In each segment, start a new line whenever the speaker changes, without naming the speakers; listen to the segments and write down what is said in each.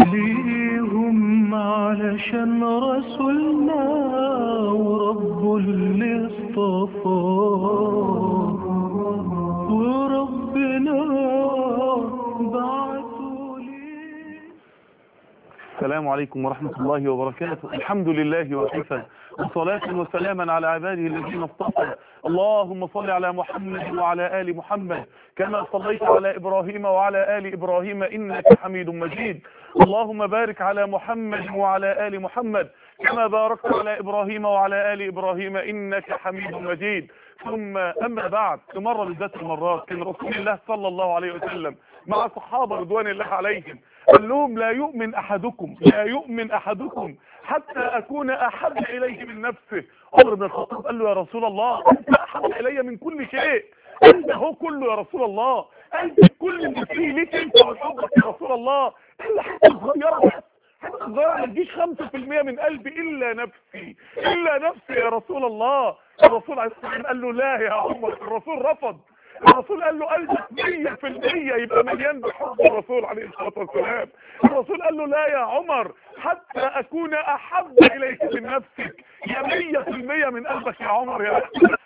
ليهم علشان رسولنا ورب اللي اصطفاه وربنا بعته ليه
السلام عليكم ورحمة الله وبركاته الحمد لله وكفى وصلاة وسلاما على عباده الذين اصطفى اللهم صل على محمد وعلى آل محمد كما صليت على إبراهيم وعلى آل إبراهيم إنك حميد مجيد اللهم بارك على محمد وعلى آل محمد كما باركت على إبراهيم وعلى آل إبراهيم إنك حميد مجيد ثم أما بعد في مرة من ذات المرات كان رسول الله صلى الله عليه وسلم مع صحابة رضوان الله عليهم قال لهم لا يؤمن أحدكم لا يؤمن أحدكم حتى أكون أحب إليه من نفسه عمر بن الخطاب قال له يا رسول الله أنت أحب إلي من كل شيء أنت هو كله يا رسول الله أنت كل اللي فيه ليك أنت وحبك يا رسول الله إلا حتى صغيرة بس حتى صغيرة ما تجيش 5% من قلبي إلا نفسي إلا نفسي يا رسول الله الرسول عليه الصلاة والسلام قال له لا يا عمر الرسول رفض الرسول قال له قلبك 100% يبقى مليان بحب الرسول عليه الصلاه والسلام الرسول قال له لا يا عمر حتى اكون احب اليك من نفسك يا 100% من قلبك يا عمر يا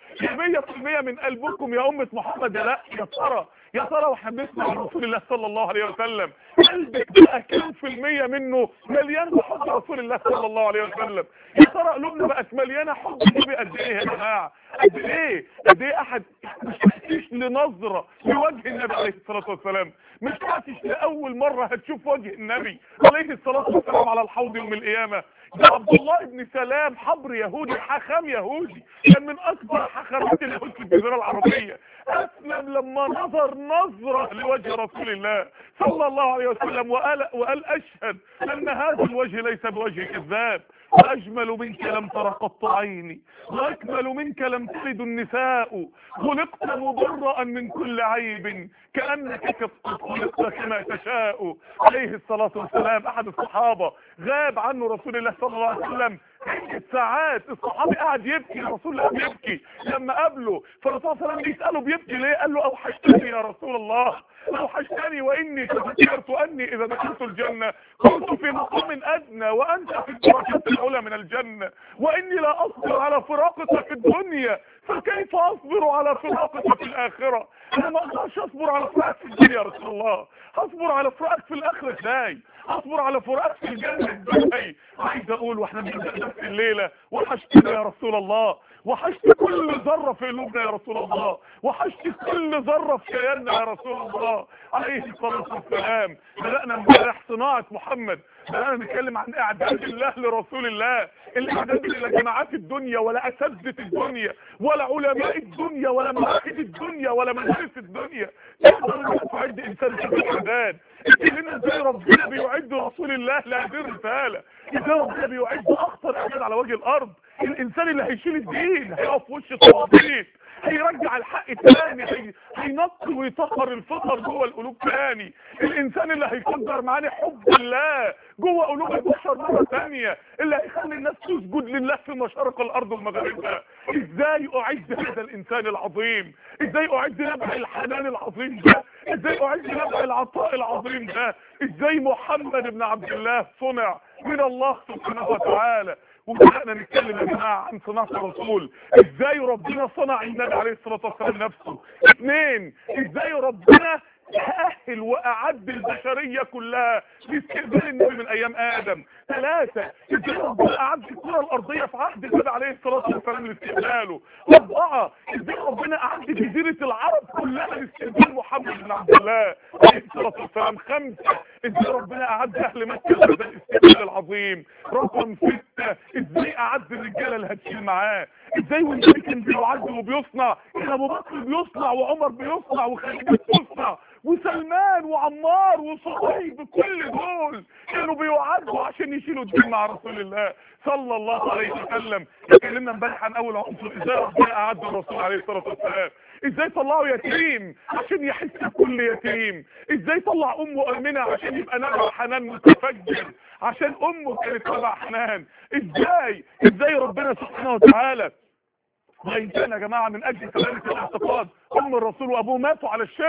يا 100% من قلبكم يا امه محمد يا لا يا ترى يا ترى واحنا بنسمع عن رسول الله صلى الله عليه وسلم قلبك بقى كام في المية منه مليان بحب رسول الله صلى الله عليه وسلم يا ترى قلوبنا بقت مليانه حب النبي قد ايه يا جماعه قد ايه قد ايه احد مش هتعيش لنظره لوجه النبي عليه الصلاه والسلام مش هتعيش لاول مره هتشوف وجه النبي عليه الصلاه والسلام على الحوض يوم القيامه ده عبد الله بن سلام حبر يهودي حاخام يهودي كان من اكبر حخامات اليهود في الجزيره العربيه اسلم لما نظر نظره لوجه رسول الله صلى الله عليه وسلم وقال وقال اشهد ان هذا الوجه ليس بوجه كذاب واجمل منك لم تر قط عيني واكمل منك لم تلد النساء خلقت مبرأ من كل عيب كانك قد خلقت كما تشاء عليه الصلاه والسلام احد الصحابه غاب عنه رسول الله صلى الله عليه وسلم عدة ساعات الصحابي قاعد يبكي الرسول الله بيبكي لما قابله فالرسول صلى الله عليه وسلم بيساله بيبكي ليه قال له اوحشتني يا رسول الله اوحشتني واني تذكرت اني اذا دخلت الجنه كنت في مقام ادنى وانت في الدرجات العلى من الجنه واني لا اصبر على فراقك في الدنيا فكيف اصبر على فراقك في الاخره انا ما اقدرش اصبر على فراقك في الدنيا يا رسول الله هصبر على فراقك في الاخره ازاي اصبر على فراقك في الجنه ازاي عايز اقول واحنا بنبدا نفس الليله وحشتنا يا رسول الله وحشت كل ذره في قلوبنا يا رسول الله وحشت كل ذره في كياننا يا رسول الله عليه الصلاه والسلام بدانا امبارح صناعه محمد بدانا نتكلم عن اعداد الله لرسول الله الاعداد اللي لا جماعات الدنيا ولا اساتذه الدنيا ولا علماء الدنيا ولا معاهد الدنيا ولا مدارس الدنيا تقدر انك تعد انسان في الاعداد اتكلمنا ازاي ربنا بيعد رسول الله لهذه الرساله ازاي ربنا بيعد اخطر اعداد على وجه الارض الانسان اللي هيشيل الدين هيقف في وش الطواغيت هيرجع الحق تاني هي... هينقي ويطهر الفطر جوه القلوب تاني الانسان اللي هيقدر معاني حب الله جوه قلوب البشر مره تانية اللي هيخلي الناس تسجد لله في مشارق الارض ومغاربها ازاي اعد هذا الانسان العظيم ازاي اعد نبع الحنان العظيم ده ازاي اعد نبع العطاء العظيم ده ازاي محمد بن عبد الله صنع من الله سبحانه وتعالى وبدأنا نتكلم يا جماعة عن صناعة الرسول ازاي ربنا صنع النبي عليه الصلاة والسلام نفسه اثنين ازاي ربنا أهل وأعد البشرية كلها لاستقبال النبي من أيام آدم ثلاثة ازاي ربنا أعد الكرة الأرضية في عهد النبي عليه الصلاة والسلام لاستقباله أربعة ازاي ربنا أعد جزيرة العرب كلها لاستقبال محمد بن عبد الله عليه الصلاة والسلام خمسة ازاي ربنا أعد أهل مكة هذا الاستقبال العظيم رقم ستة ازاي أعد الرجالة اللي هتشيل معاه ازاي والنبي كان بيعد وبيصنع كان ابو بكر بيصنع وعمر بيصنع وخديجه بتصنع وسلمان وعمار وصهيب كل دول كانوا بيعدوا عشان يشيلوا الدين مع رسول الله صلى الله عليه وسلم اتكلمنا امبارح عن اول عنصر ازاي ربنا اعد الرسول عليه الصلاه والسلام ازاي طلعوا يتيم عشان يحس بكل يتيم ازاي طلع امه امنه عشان يبقى نبع حنان متفجر عشان امه كانت نبع حنان ازاي ازاي ربنا سبحانه وتعالى وإن كان يا جماعة من أجل سلامة الاعتقاد أم الرسول وأبوه ماتوا على الشرك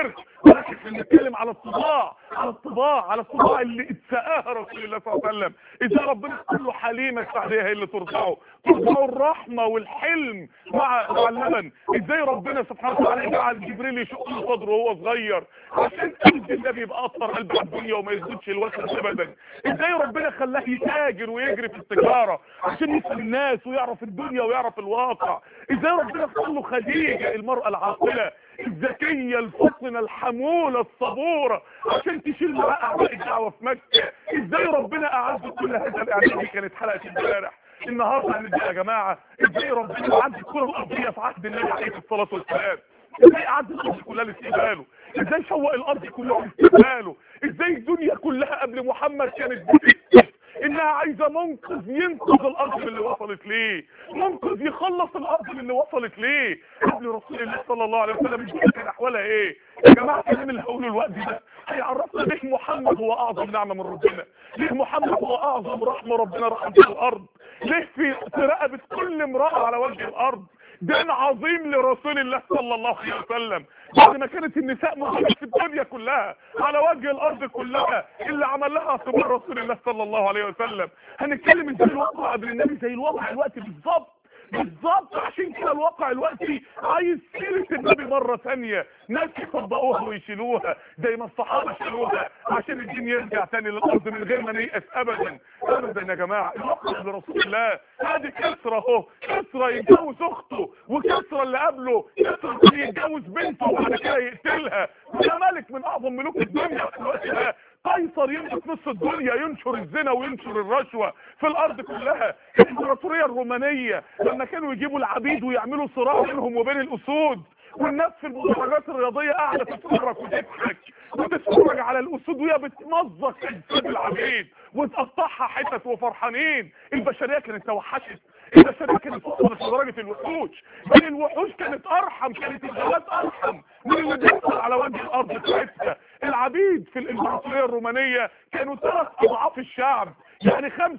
ولكن احنا بنتكلم على الطباع على الطباع على الطباع اللي اتسقاها رسول الله صلى الله عليه وسلم ازاي ربنا يقول له حليمه السعديه هي اللي ترضعه ترضعه الرحمه والحلم مع مع اللبن ازاي ربنا سبحانه وتعالى جعل جبريل يشق له صدره وهو صغير عشان قلب النبي يبقى اطهر قلب على الدنيا وما يسجدش الوثن ابدا ازاي ربنا خلاه يتاجر ويجري في التجاره عشان يسال الناس ويعرف الدنيا ويعرف الواقع ازاي ربنا اختار له خديجه المراه العاقله الذكيه الفطنه الحموله الصبوره عشان تشيل معاه اعباء الدعوه في مكه ازاي ربنا اعز كل هذا الاعداد دي كانت حلقه امبارح النهارده هندي يا جماعه ازاي ربنا اعز الكره الارضيه في عهد النبي عليه الصلاه والسلام ازاي اعد الارض كلها لاستقباله ازاي شوق الارض كلها لاستقباله ازاي الدنيا كلها قبل محمد كانت بتكتب انها عايزه منقذ ينقذ الارض من اللي وصلت ليه منقذ يخلص الارض من اللي وصلت ليه قبل رسول الله صلى الله عليه وسلم الدنيا كان احوالها ايه يا جماعه الكلام اللي هقوله الوقت ده هيعرفنا ليه محمد هو اعظم نعمه من ربنا ليه محمد هو اعظم رحمه ربنا رحمته الارض ليه في في رقبه كل امراه على وجه الارض دين عظيم لرسول الله صلى الله عليه وسلم بعد ما كانت النساء موجودة في الدنيا كلها على وجه الارض كلها اللي عمل لها اعتبار رسول الله صلى الله عليه وسلم هنتكلم ازاي الواقع قبل النبي زي الواقع الوقت بالظبط بالظبط عشان كده الواقع الوقتي عايز سيرة النبي مرة ثانية ناس يطبقوها ويشيلوها زي ما الصحابة شالوها عشان الدين يرجع تاني للأرض من غير ما نيأس أبدا أبدا يا جماعة الواقع لرسول الله هذه كسرة اهو كسرة يتجوز أخته وكسرة اللي قبله كسرة يتجوز بنته وبعد كده يقتلها وده ملك من أعظم ملوك الدنيا في الوقت ده قيصر يمسك نص الدنيا ينشر الزنا وينشر الرشوة في الارض كلها الامبراطورية الرومانية لما كانوا يجيبوا العبيد ويعملوا صراع بينهم وبين الاسود والناس في المدرجات الرياضية قاعدة تتفرج وتضحك وتتفرج على الاسود وهي بتمزق اجساد العبيد وتقطعها حتت وفرحانين البشرية كانت توحشت البشرية كانت وصلت لدرجة الوحوش بل الوحوش كانت ارحم كانت الجوات ارحم من اللي بيحصل على وجه الارض بتاعتها العبيد في الامبراطورية الرومانية كانوا ثلاث اضعاف الشعب يعني 75%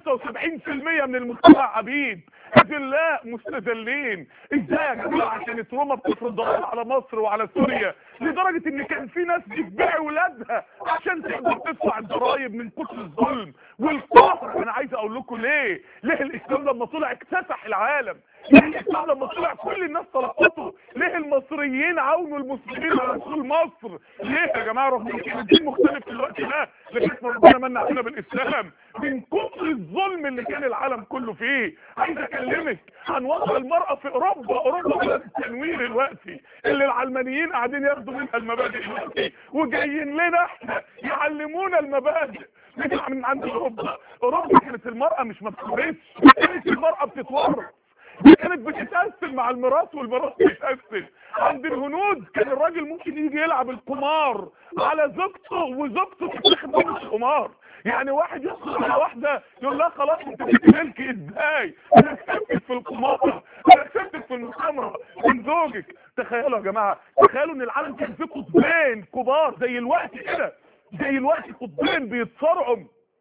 من المجتمع عبيد اذلاء مستذلين ازاي يا جماعه كانت روما بتفرض ضرائب على مصر وعلى سوريا لدرجه ان كان في ناس بتبيع ولادها عشان تقدر تدفع الضرائب من كتر الظلم والقهر انا عايز اقول لكم ليه ليه الاسلام لما طلع اكتسح العالم ليه الاسلام لما طلع كل الناس طلقته ليه المصريين عاونوا المسلمين على دخول مصر ليه يا جماعه رغم ان كان الدين مختلف في الوقت ده لغايه ما ربنا من علينا بالاسلام من كتر الظلم اللي كان العالم كله فيه عايز اكلمك عن وضع المراه في اوروبا اوروبا بلد التنوير الوقتي اللي العلمانيين قاعدين ياخدوا منها المبادئ الوقتي وجايين لنا احنا يعلمونا المبادئ نطلع من عند اوروبا اوروبا كانت المراه مش ما بتورثش كانت المراه بتتورث دي كانت بتتقسم مع الميراث والميراث بيتقسم عند الهنود كان الراجل ممكن يجي يلعب القمار على زوجته وزوجته تتاخد منه القمار يعني واحد يدخل على واحده يقول لها خلاص انت بتملكي ازاي انا كسبتك في القمار انا كسبتك في المخامره من زوجك تخيلوا يا جماعه تخيلوا ان العالم كان فيه قطبين كبار زي الوقت كده زي الوقت قطبين بيتصارعوا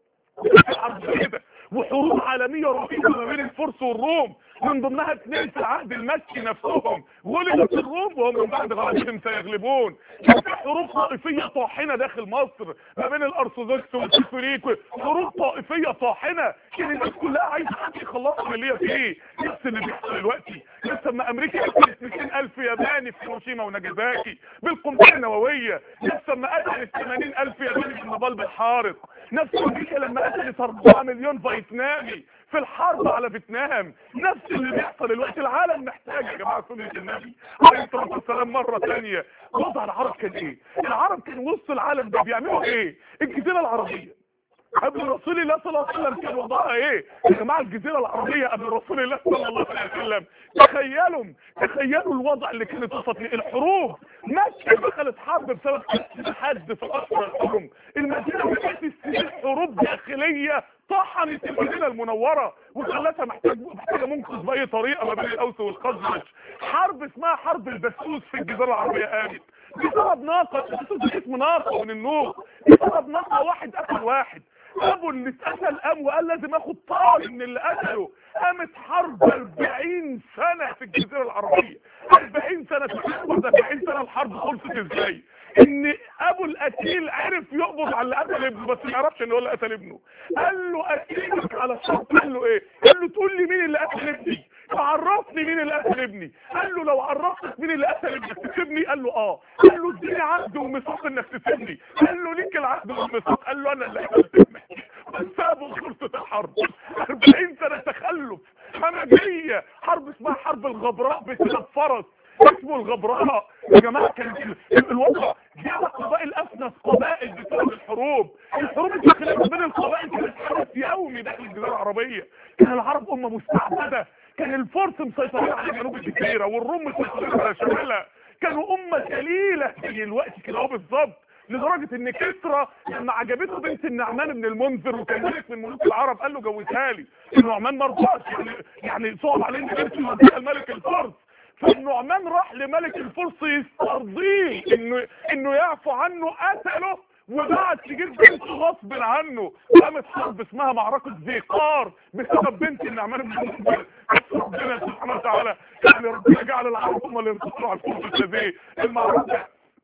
كده وحروب عالمية رهيبة ما بين الفرس والروم من ضمنها اثنين في العهد المكي نفسهم غلبت الروم وهم من بعد غلبهم سيغلبون كان في حروب طائفية طاحنة داخل مصر ما بين الارثوذكس والكاثوليك حروب طائفية طاحنة كان الناس كلها عايزة حد يخلصها من اللي هي فيه نفس اللي بيحصل دلوقتي لسه اما امريكا قتلت 200000 ياباني في هيروشيما وناجازاكي بالقنبله النوويه لسه اما قتلت 80000 ياباني بالنبال بالحارق نفس امريكا لما قتلت 4 مليون فيتنامي في الحرب على فيتنام نفس اللي بيحصل دلوقتي العالم محتاج يا جماعه سنه النبي عليه الصلاه والسلام مره ثانيه وضع العرب كان ايه العرب كانوا وسط العالم ده بيعملوا ايه الجزيره العربيه قبل رسول الله صلى الله عليه وسلم كان وضعها ايه يا جماعه الجزيره العربيه قبل رسول الله صلى الله عليه وسلم تخيلوا تخيلوا الوضع اللي كانت وصلت ليه الحروب مكه دخلت حرب بسبب حد في الاشهر الحرم المدينه كانت السنين حروب داخليه طحنت المدينه المنوره وخلتها محتاج محتاجه منقذ باي طريقه ما بين الاوس والخزرج حرب اسمها حرب البسوس في الجزيره العربيه قامت بسبب ناقه البسوس اسم ناقه من النوق بسبب ناقه واحد قتل واحد ابو اللي اتقتل قام وقال لازم اخد طاري من اللي قتله قامت حرب 40 سنة في الجزيرة العربية 40 سنة 40 سنة الحرب خلصت ازاي ان ابو القتيل عرف يقبض على اللي قتل ابنه بس ما يعرفش ان هو اللي قتل ابنه قال له قتيلك على شرط قال له ايه قال له تقول لي مين اللي قتل ابني عرفني مين اللي قتل ابني قال له لو عرفتك مين اللي قتل ابنك تسيبني قال له اه قال له اديني عقد وميثاق انك تسيبني قال له ليك العقد والميثاق قال له انا اللي قتلت ابنك وسابوا خلصت الحرب 40 سنه تخلف همجيه حرب اسمها حرب الغبراء بسبب فرس اسمه الغبراء يا جماعه كان ال- الوضع دي على قبائل افنس قبائل بسبب الحروب الحروب الداخليه ما بين القبائل كانت حدث يومي داخل الجزيره العربيه كان العرب امه مستعبده كان الفرس مسيطرين على جنوب الجزيره والروم مسيطرين على شمالها كانوا امه قليله زي الوقت كده اهو بالظبط لدرجة ان كسرى لما عجبته بنت النعمان بن المنذر وكان ملك من ملوك العرب قال له جوزها لي النعمان ما رضاش يعني يعني صعب عليه ان بنته يوديها الملك الفرس فالنعمان راح لملك الفرس يسترضيه انه انه يعفو عنه قتله وبعت تجيب بنته غصب عنه وقامت حرب اسمها معركة ذيقار بسبب بنت النعمان بن المنذر بس ربنا سبحانه وتعالى يعني ربنا جعل العرب هم اللي ينتصروا على الفرس هذه المعركة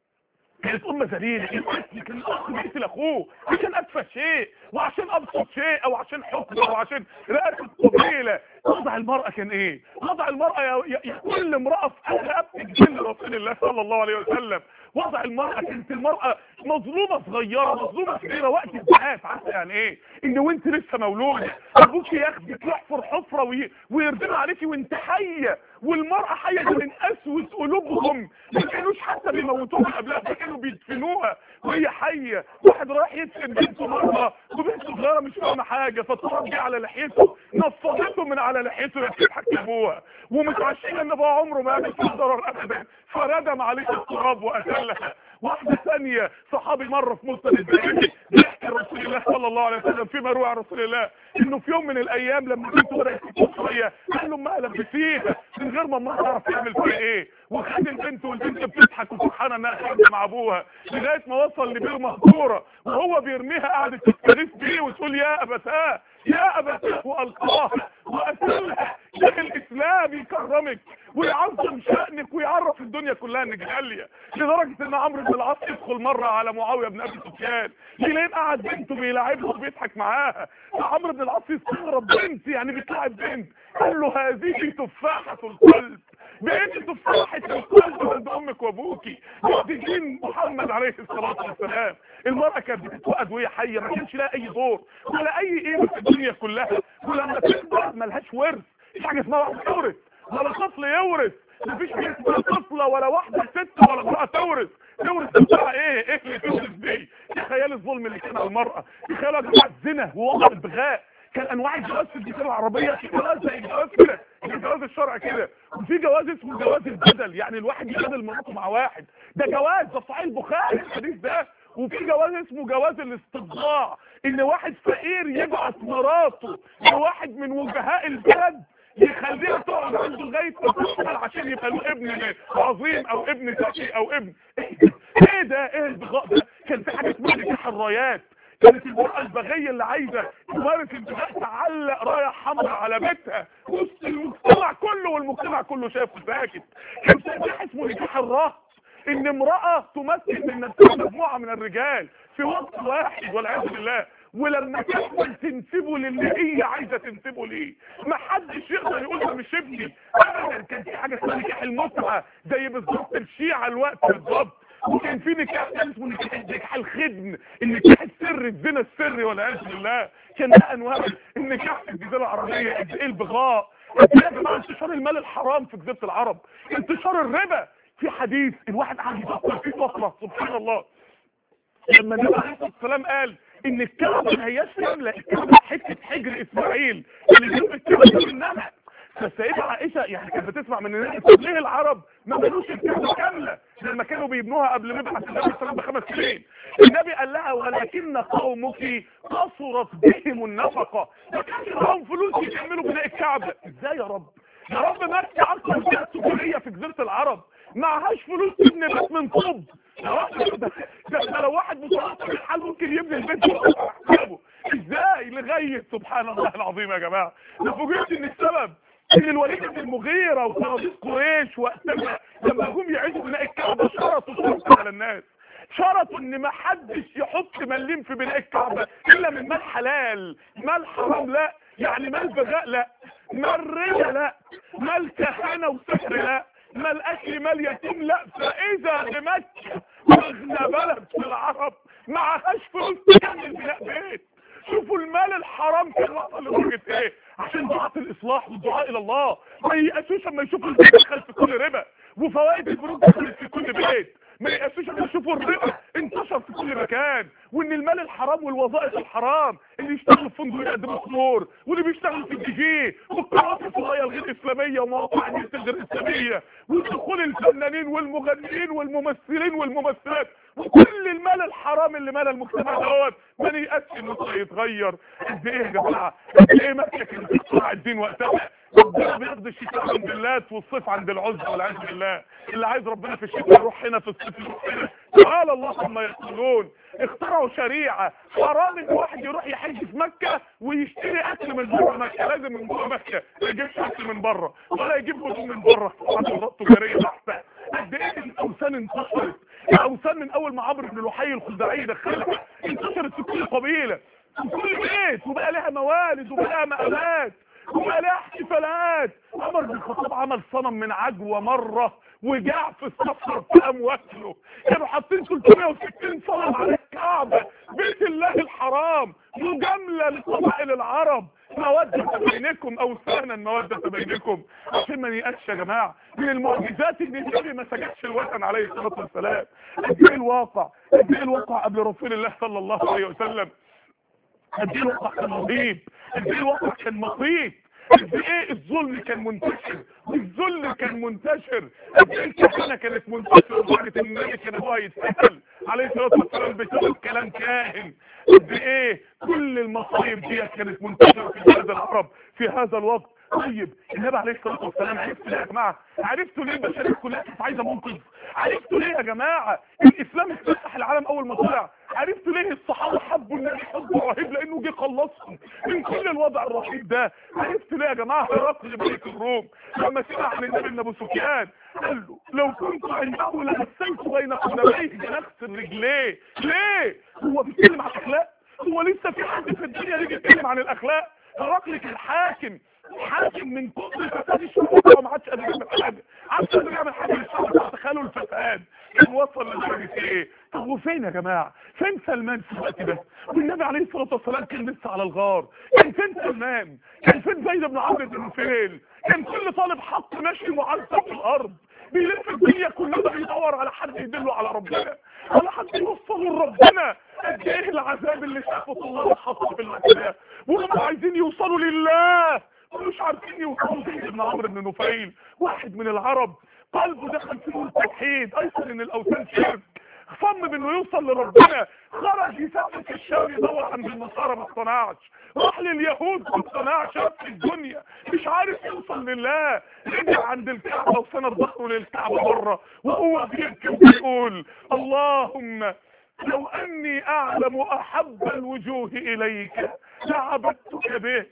كانت أمة ذليلة القتل كان الأخ بيقتل أخوه عشان أدفى شيء وعشان أبسط شيء أو عشان حكم أو عشان رئاسة قبيلة وضع المرأة كان إيه؟ وضع المرأة يا, يا, يا كل امرأة في رقبتك جن رسول الله صلى الله عليه وسلم وضع المرأة كانت المرأة مظلومة صغيرة مظلومة كبيرة وقت الزهاف عارفة يعني إيه؟ إن وأنت لسه مولودة أبوك ياخدك يحفر حفرة وي... ويردم عليكي وأنت حية والمرأة حية دي من أسود قلوبهم ما كانوش حتى بيموتوها قبلها ده كانوا بيدفنوها وهي حية واحد رايح يدفن بنته مرة وبنته صغيرة مش فاهمة حاجة فالتراب جه على لحيته نفضته من على لحيته يضحك ابوها ومتعشين ان ابوها عمره ما قابل فيه ضرر ابدا فردم عليه التراب وقتلها واحدة ثانية صحابي مرة في مسند الدائري بيحكي رسول الله صلى الله عليه وسلم فيما روى عن رسول الله انه في يوم من الايام لما بنته بدات تكون شويه قال له ما لبسيها من غير ما امها تعرف تعمل فيها ايه وخد البنت والبنت بتضحك وفرحانه انها خارجه مع ابوها لغايه ما وصل لبير مهجوره وهو بيرميها قعدت تستغيث بيه وتقول يا ابتاه يا ابتاه والقاها واسالها يا الاسلام يكرمك ويعظم شأنك ويعرف الدنيا كلها انك غالية لدرجة ان عمرو بن العاص يدخل مرة على معاوية بن ابي سفيان يلاقيه قاعد بنته بيلاعبها وبيضحك معاها فعمرو بن العاص يستغرب بنت يعني بتلاعب بنت قال له هذه تفاحة القلب بقيت تفاحة القلب عند امك وابوكي دي دين محمد عليه الصلاة والسلام المرأة كانت بتتوقد وهي حية ما كانش لها اي دور ولا اي قيمة في الدنيا كلها ولما تكبر ملهاش ورث مفيش حاجة اسمها واحد يورث ولا طفل يورث مفيش حاجة اسمها طفلة ولا واحدة ست ولا امرأة تورث تورث بتاع ايه ايه اللي تورث دي تخيل الظلم اللي كان على المرأة تخيلوا يا جماعة الزنا ووضع البغاء كان انواع الجواز في الجزيره العربيه في جواز زي الجواز كده في جواز الشرع كده وفي جواز اسمه جواز البدل يعني الواحد يبادل مراته مع واحد ده جواز ده في صحيح البخاري الحديث ده وفي جواز اسمه جواز الاستطلاع ان واحد فقير يبعت مراته لواحد من وجهاء البلد يخليها تقعد عنده لغايه ما تشتغل عشان يبقى له ابن عظيم او ابن ذكي او ابن ايه ده ايه البغاء ده كان في حاجه اسمها نكاح الرايات كانت المرأة البغية اللي عايزة تمارس البغاء تعلق راية حمراء على بيتها وسط المجتمع كله والمجتمع كله شافه ساكت كان في نكاح اسمه نكاح الرهط ان امرأة تمثل من نفسها مجموعة من الرجال في وقت واحد والعياذ بالله ولما تحمل تنسبه للي هي عايزه تنسبه ليه ما حدش يقدر يقول ده مش ابني ابدا كان في حاجه اسمها نكاح المتعه زي بالظبط الشيعه الوقت بالظبط وكان في نكاح كان اسمه نكاح نكاح الخدم النكاح السري الزنا السري والعياذ بالله كان ده انواع النكاح في الجزيره العربيه قد ايه البغاء قد ايه يا جماعه انتشار المال الحرام في جزيره العرب انتشار الربا في حديث الواحد قاعد يفكر فيه فتره سبحان الله لما النبي عليه الصلاه والسلام قال ان الكعبه ما هياش كامله الكعبه حته حجر اسماعيل اللي جنب الكعبه منها فالسيدة عائشة يعني كانت بتسمع من الناس طب ليه العرب ما بنوش الكعبة كاملة لما كانوا بيبنوها قبل مبعث النبي صلى الله عليه وسلم بخمس سنين النبي قال لها ولكن قومك قصرت بهم النفقة ما كانش معاهم فلوس يكملوا بناء الكعبة ازاي يا رب يا رب مكة اكثر بيئة سكانية في جزيرة العرب معهاش فلوس تبني بيت من طوب يا رب ده, ده, ده لو واحد متوسط الحال ممكن يبني البيت ويحسبه ازاي لغاية سبحان الله العظيم يا جماعة انا فوجئت ان السبب ان الوليد بن المغيرة وصناديق قريش وقتها لما جم يعيشوا بناء الكعبة شرطوا شرط على الناس شرطوا ان ما حدش يحط مليم في بناء الكعبه الا من مال حلال مال حرام لا يعني مال بغاء لا مال ربا لا مال كهنه وسحر لا مال اكل مال يتيم لا فاذا لمكه اغنى بلد في العرب معهاش فلوس تعمل بناء بيت شوفوا المال الحرام كان وصل لدرجه ايه عشان دعاة الاصلاح والدعاء الى الله ما ييأسوش اما يشوفوا البيت دخل في كل ربا وفوائد البنوك دخلت في كل بيت ما يأسوش اما يشوفوا الربا انتشر في كل مكان وان المال الحرام والوظائف الحرام اللي يشتغلوا في فندق يقدموا خمور واللي بيشتغلوا في الدي جي والقنوات الفضائيه الغير اسلاميه ومواقع النت الغير اسلاميه ودخول الفنانين والمغنيين والممثلين والممثلات وكل المال الحرام اللي مال المجتمع دوت ما نيأسش انه يتغير قد ايه يا جماعه قد ايه مكه كانت بتطلع الدين وقتها ربنا بياخد الشتاء عند اللات والصيف عند العزة والعياذ بالله اللي عايز ربنا في الشتاء يروح هنا في الصيف يروح هنا تعالى الله عما يقولون اخترعوا شريعة حرام ان واحد يروح يحج في مكة ويشتري اكل من بره مكة لازم من جوه مكة ما يجيبش اكل من بره ولا يجيب هدوم من بره طبعا تجارية بحتة قد ايه الاوثان انتشرت الاوثان من اول ما عمرو بن لحي الخزاعي دخلها انتشرت في كل قبيلة في كل بيت وبقى لها موالد وبقى لها مقامات وبقى لها احتفالات عمر بن الخطاب عمل صنم من عجوة مرة وجاع في السفر في امواكله كانوا حاطين 360 صنم على الكعبة بيت الله الحرام مجاملة لقبائل العرب مودة بينكم او سهنا مودة بينكم عشان ما نيأسش يا جماعة من المعجزات ان النبي ما سجدش الوثن عليه الصلاة والسلام قد ايه الواقع قد ايه الواقع قبل رسول الله صلى الله عليه وسلم قد ايه الواقع كان رهيب قد ايه الواقع كان مخيف قد ايه الظلم كان منتشر والذل كان منتشر قد ايه الكهنه كانت منتشره لدرجه ان النبي كان هو يتسال عليه الصلاه والسلام بسبب كلام كاهن قد ايه كل المصايب دي كانت منتشره في بلاد العرب في هذا الوقت طيب النبي عليه الصلاه والسلام عرفتوا ليه يا جماعه عرفتوا ليه البشريه كلها كانت عايزه منقذ عرفتوا ليه يا جماعه الاسلام افتتح العالم اول ما طلع عرفتوا ليه الصحابه حبوا النبي حب رهيب لانه جه خلصهم من كل الوضع الرهيب ده عرفتوا ليه يا جماعه هرقل ملك الروم لما سمع عن النبي ان ابو سفيان قال له لو كنت عنده لغسلت بين قدميه نغسل رجليه ليه هو بيتكلم عن الاخلاق هو لسه في حد في الدنيا يجي يتكلم عن الاخلاق هرقل كان حاكم حاكم من كتر فساد الشعب ما عادش قادر يعمل حاجه عادش قادر يعمل حاجه للشعب تخيلوا الفساد كان وصل لدرجه ايه طب وفين يا جماعه فين سلمان في الوقت ده والنبي عليه الصلاه والسلام كان لسه على الغار كان فين سلمان كان فين زيد بن عمرو بن نفيل كان كل طالب حق ماشي معذب في الارض بيلف الدنيا كلها بيدور على حد يدله على ربنا على حد يوصله لربنا قد ايه العذاب اللي شافه الله حصل في المكان وهم عايزين يوصلوا لله ومش عارفين يوصلوا زيد بن عمرو بن نفيل واحد من العرب قلبه دخل في نور التوحيد ايضا ان الاوثان شرك صمم انه يوصل لربنا خرج يسافر في الشام يدور عند النصارى ما اقتنعش راح لليهود ما اقتنعش في الدنيا مش عارف يوصل لله رجع عند الكعبه وسند ظهره للكعبه بره وهو بيبكي وبيقول اللهم لو اني اعلم احب الوجوه اليك لعبدتك به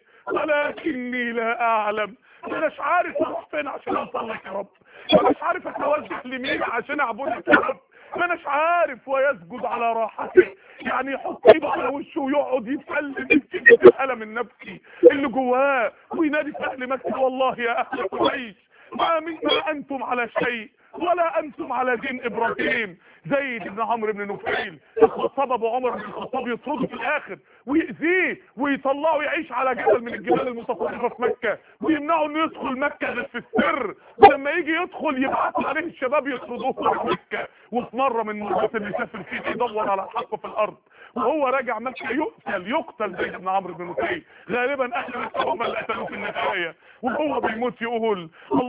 ولكني لا اعلم مش عارف اروح فين عشان اوصل لك يا رب مش عارف اتوجه لمين عشان اعبدك يا رب ما اناش عارف ويسجد على راحته يعني يحط ايده على وشه ويقعد يتكلم يمكن الالم النفسي اللي جواه وينادي في اهل مكه والله يا اهل قريش ما من ما انتم على شيء ولا انتم على دين ابراهيم زيد بن عمرو بن نفيل الخطاب ابو عمر بن الخطاب يطرده في الاخر ويأذيه ويطلعه يعيش على جبل من الجبال المتطرفه في مكه ويمنعه انه يدخل مكه غير في السر ولما يجي يدخل يبعثوا عليه الشباب يطردوه من مكه وفي مره من المرات اللي سافر فيه يدور على الحق في الارض وهو راجع مكه يقتل يقتل زيد بن عمرو بن نفيل غالبا اهل مكه هم اللي قتلوه في النهايه وهو بيموت يقول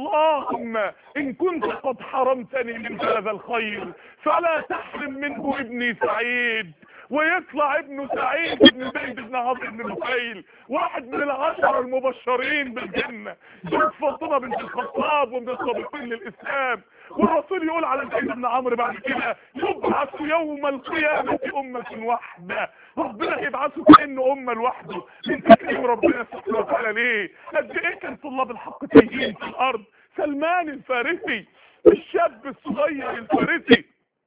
اللهم ان كنت قد حرمتني من هذا الخير فلا تحرم منه ابني سعيد ويطلع ابنه سعيد بن زيد بن عمرو بن نفيل واحد من العشرة المبشرين بالجنة زوج فاطمة بنت الخطاب ومن السابقين للإسلام والرسول يقول على زيد بن عمرو بعد كده يبعث يوم القيامة أمة واحدة ربنا هيبعثه كأنه أمة لوحده من تكريم ربنا سبحانه وتعالى ليه قد إيه كان طلاب الحق تايهين في الأرض سلمان الفارسي الشاب الصغير الفارسي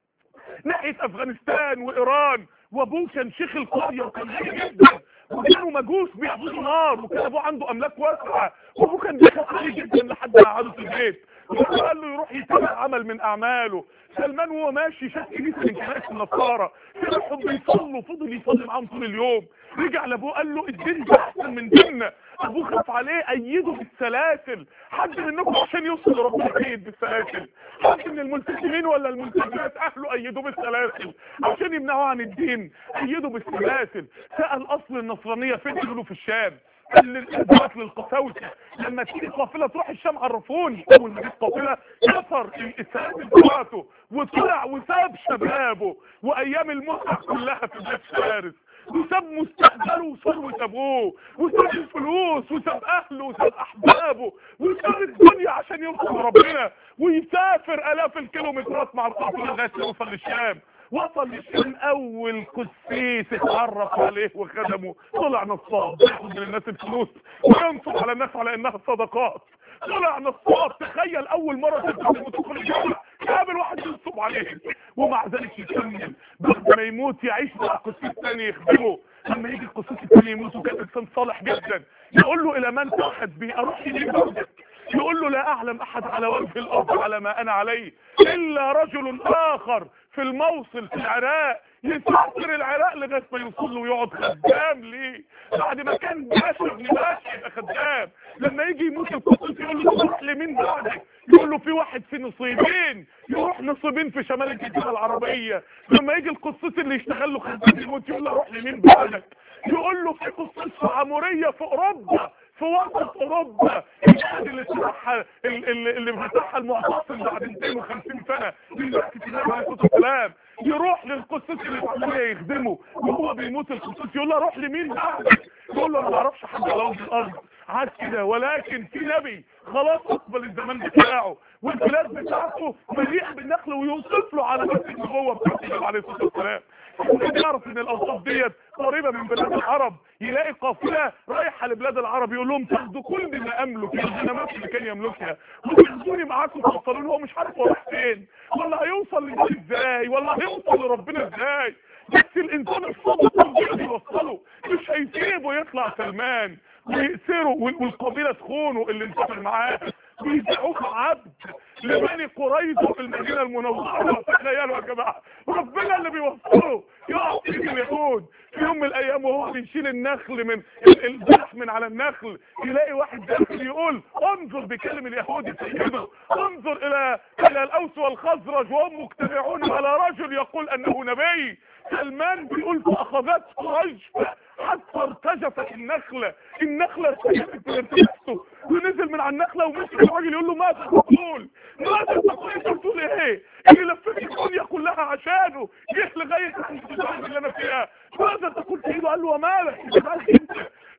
ناحيه افغانستان وايران وابوه كان شيخ القريه وكان غني جدا وكانوا مجوس بيعبدوا نار وكان ابوه عنده املاك واسعه وابوه كان بيخاف عليه جدا لحد ما قعدوا في البيت وقال له يروح يتابع عمل من اعماله سلمان وهو ماشي شاف كنيسه من كنائس النصارى كانوا بيصلوا فضل يصلي معاهم طول اليوم رجع لابوه قال له الدين ده احسن من ديننا ابوه خاف عليه ايده بالسلاسل حد منكم عشان يوصل لربنا يأيد بالسلاسل حد من الملتزمين ولا الملتزمات اهله ايدوه بالسلاسل عشان يمنعوه عن الدين ايدوا بالسلاسل سأل اصل النصرانية فين يقولوا في الشام قال للادوات للقساوسه لما تيجي قافله تروح الشام عرفوني اول ما جت قافله كسر السلاسل بتاعته وطلع وساب شبابه وايام المتعه كلها في بلاد فارس وساب مستقبله وثروة ابوه وساب الفلوس وساب اهله وساب احبابه وساب الدنيا عشان يوصل لربنا ويسافر الاف الكيلومترات مع القافله لغايه ما يوصل للشام وصل للشام اول قسيس اتعرف عليه وخدمه طلع نصاب ياخد من الناس الفلوس وينصب على الناس على انها صدقات طلع نصاب تخيل اول مره تدخل وتدخل الجامعه قابل واحد ينصب عليه ومع ذلك يكمل بعد ما يموت يعيش مع قسيس ثاني يخدمه لما يجي القسيس الثاني يموت وكان انسان صالح جدا يقول له الى من توحد بي اروح ليه بعدك يقول له لا اعلم احد على وجه الارض على ما انا عليه الا رجل اخر في الموصل في العراق يسافر العراق لغايه ما يوصل له ويقعد خدام ليه بعد ما كان باشا ابن باشا يبقى خدام لما يجي يموت القسيس يقول له تروح لمين بعدك يقول له في واحد في نصيبين يروح نصيبين في شمال الجزيره العربيه لما يجي القسيس اللي يشتغل له خدام يموت يقول له روح لمين بعدك يقول له في قسيس في عموريه في اوروبا في وسط اوروبا البلد اللي فتحها اللي, اللي فتحها المعتصم بعد 250 سنه من بعد النبي عليه الصلاه والسلام يروح للقسيس اللي بعديه يخدمه وهو بيموت القسيس يقول له روح لمين بعدك يقول له انا ما اعرفش حد على وجه الارض عاد كده ولكن في نبي خلاص اقبل الزمان بتاعه والبلاد بتاعته مليئه بالنخل ويوصف له على نفس النبوه بتاعت النبي عليه الصلاه والسلام يعرف ان الاوصاف ديت قريبه من بلاد العرب يلاقي قافله رايحه لبلاد العرب يقول لهم تاخدوا كل ما املك الغنمات اللي كان يملكها وتاخدوني معاكم توصلوني هو مش عارف هو رايح فين ولا هيوصل لده ازاي ولا هيوصل لربنا ازاي بس الانسان الصادق يوصله مش هيسيبه يطلع سلمان ويأسره والقبيله تخونه اللي انتقل معاه ويبيعوه عبد لبني قريظه في المدينه المنوره تخيلوا يا جماعه ربنا اللي بيوصله يعطي اليهود في يوم من الايام وهو بيشيل النخل من البلح من على النخل يلاقي واحد داخل يقول انظر بكلم اليهودي سيده انظر الى الى الاوس والخزرج وهم مجتمعون على رجل يقول انه نبي سلمان بيقول فاخذته رجفه حتى ارتجفت النخلة النخلة ارتجفت ارتجفته ونزل من على النخلة ومسك الراجل يقول له ماذا تقول ماذا تقول انت بتقول ايه اللي لفت الدنيا كلها عشانه جه لغاية اللي انا فيها ماذا تقول سيده قال له ومالك انت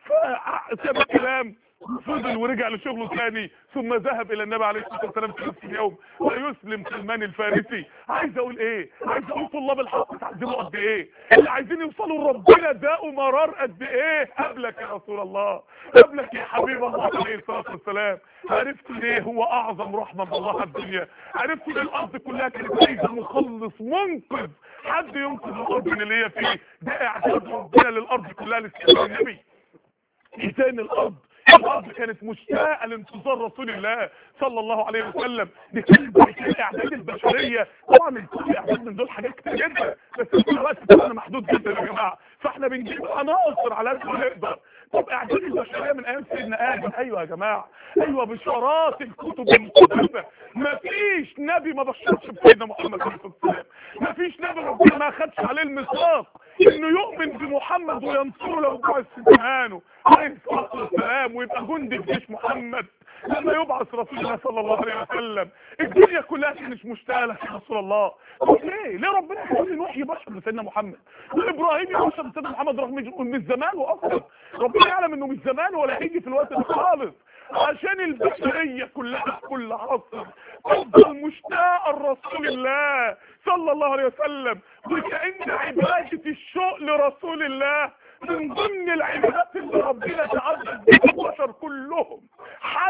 فساب الكلام فضل ورجع لشغله ثاني ثم ذهب الى النبي عليه الصلاه والسلام في نفس اليوم ويسلم سلمان الفارسي عايز اقول ايه عايز اقول طلاب الحق تعذبوا قد ايه اللي عايزين يوصلوا لربنا داقوا مرار قد ايه قبلك يا رسول الله قبلك يا حبيب الله عليه الصلاه والسلام عرفت ليه هو اعظم رحمه من الله على الدنيا عرفت ان الارض كلها كانت عايزه مخلص منقذ حد ينقذ الارض من اللي هي فيه ده اعداد ربنا للارض كلها لاستقبال النبي ميزان الارض الارض كانت مشتاقه لانتظار رسول الله صلى الله عليه وسلم دي كانت اعداد البشريه طبعا كل اعداد من دول حاجات كتير جدا بس الوقت بتاعنا محدود جدا يا جماعه فاحنا بنجيب عناصر على قد ما نقدر طب اعداد البشريه من ايام سيدنا ادم ايوه يا جماعه ايوه بشارات الكتب المقدسه مفيش نبي ما بشرش بسيدنا محمد صلى الله عليه وسلم مفيش نبي ربنا ما خدش عليه الميثاق انه يؤمن بمحمد وينصره لو بعث سبحانه عليه الصلاه والسلام ويبقى جندي في جيش محمد لما يبعث رسول الله صلى الله عليه وسلم الدنيا كلها كانت مشتاقه لك يا رسول الله طب ليه ليه ربنا يقول ان وحي بشر لسيدنا محمد وابراهيم يبشر لسيدنا محمد رغم ان مش زمانه اصلا ربنا يعلم انه مش زمانه ولا هيجي في الوقت ده خالص عشان البشريه كلها كل عصر تفضل مشتاقه لرسول الله صلى الله عليه وسلم وكأن عباده الشوق لرسول الله من ضمن العبادات اللي ربنا تعبد بها البشر كلهم حتى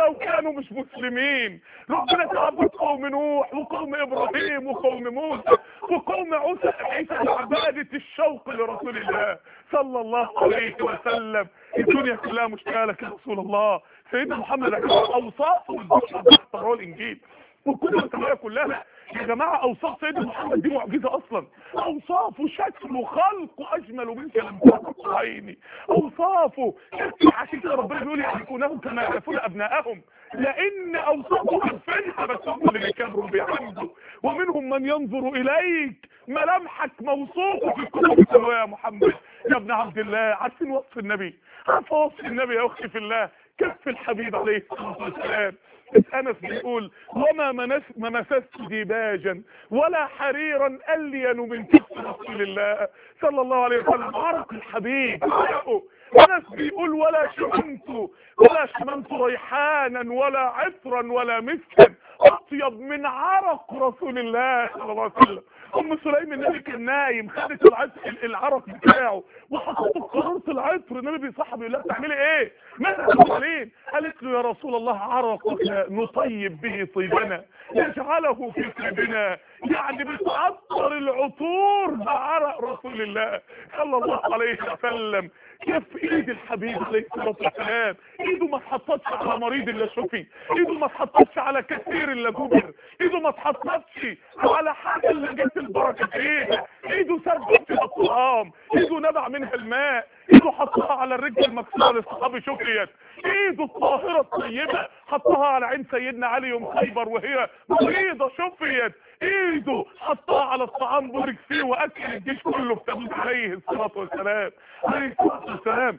ولو كانوا مش مسلمين ربنا تعبد قوم نوح وقوم ابراهيم وقوم موسى وقوم عيسى عيسى عبادة الشوق لرسول الله صلى الله عليه وسلم الدنيا كلها مشتاقه لك يا رسول الله سيدنا محمد اوصافه والبشر اختاروا الانجيل والكتب السماويه كلها يا جماعه اوصاف سيدنا محمد دي معجزه اصلا اوصافه شكله خلقه اجمل منك لم تكن عيني اوصافه شكله عشان كده ربنا بيقول يعرفونهم كما يعرفون ابنائهم لان اوصافه عارفينها بس هم اللي بيكبروا بيعمدوا ومنهم من ينظر اليك ملامحك موصوفه في الكتب السماويه يا محمد يا ابن عبد الله عارفين وصف النبي عارفه وصف النبي يا اختي في الله كف الحبيب عليه الصلاه والسلام انس بيقول وما منس ما مسست ديباجا ولا حريرا الين من كف رسول الله صلى الله عليه وسلم عرق الحبيب عرقه انس بيقول ولا شممت ولا شممت ريحانا ولا عطرا ولا مسكا اطيب من عرق رسول الله صلى الله عليه وسلم ام سليم النبي كان نايم خدت العطر العرق بتاعه وحطته في قارورة العطر النبي بيصحى بيقول لها بتعملي ايه ماذا تفعلين قالت له يا رسول الله عرقك نطيب به طيبنا يجعله في طيبنا يعني بتعطر العطور بعرق رسول الله صلى الله عليه وسلم كف ايد الحبيب عليه الصلاه والسلام ايده ما اتحطتش على مريض الا شفي ايده ما اتحطتش على كثير الا جبر ايده ما اتحطتش على حاجه اللي جت البركه فيها ايده سربت فيها الطعام ايده نبع منها الماء ايده حطها على الرجل المكسوره للصحابي شفيت ايده الطاهره الطيبه حطها على عين سيدنا علي يوم خيبر وهي مريضه شفيت ايده حطها على الطعام بورك فيه واكل الجيش كله بتابوت عليه الصلاه والسلام عليه الصلاه والسلام